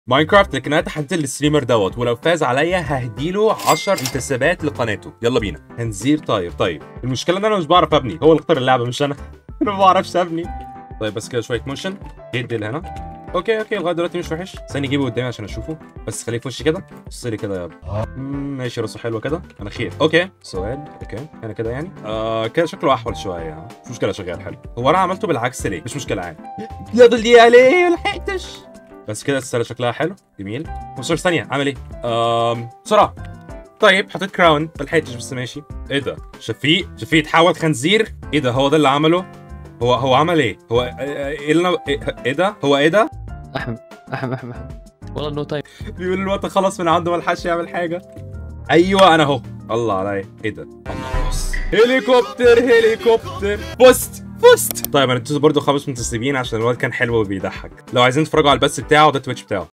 ماينكرافت لكن انا تحديت الستريمر دوت ولو فاز عليا ههديله 10 انتسابات لقناته يلا بينا هنزير طيب طيب المشكله ان انا مش بعرف ابني هو اللي اختار اللعبه مش انا انا ما بعرفش ابني طيب بس كده شويه موشن جد هنا اوكي اوكي لغايه دلوقتي مش وحش ثاني اجيبه قدامي عشان اشوفه بس خليه في وشي كده بص لي كده يا مم، ماشي راسه حلوه كده انا خير اوكي سؤال اوكي انا كده يعني آه كده شكله احول شويه ها. مش مشكله شغال حلو هو انا عملته بالعكس ليه مش مشكله عادي يا دول دي عليه ما لحقتش بس كده السله شكلها حلو جميل 15 ثانيه عامل ايه امم بسرعه طيب حطيت كراون ما لحقتش بس ماشي ايه ده شفيق شفيق اتحول خنزير ايه ده هو ده اللي عمله هو هو عمل ايه هو ايه اللي أنا- ايه إيه ده هو ايه ده احمد احمد احمد احمد والله نو تايم بيقول الوقت خلص من عنده ما لحقش يعمل حاجه ايوه انا اهو الله عليا ايه ده الله بص هليكوبتر هليكوبتر فزت فزت طيب انا اديته برضه خمس منتسبين عشان الواد كان حلو وبيضحك لو عايزين تتفرجوا على البث بتاعه ده التويتش بتاعه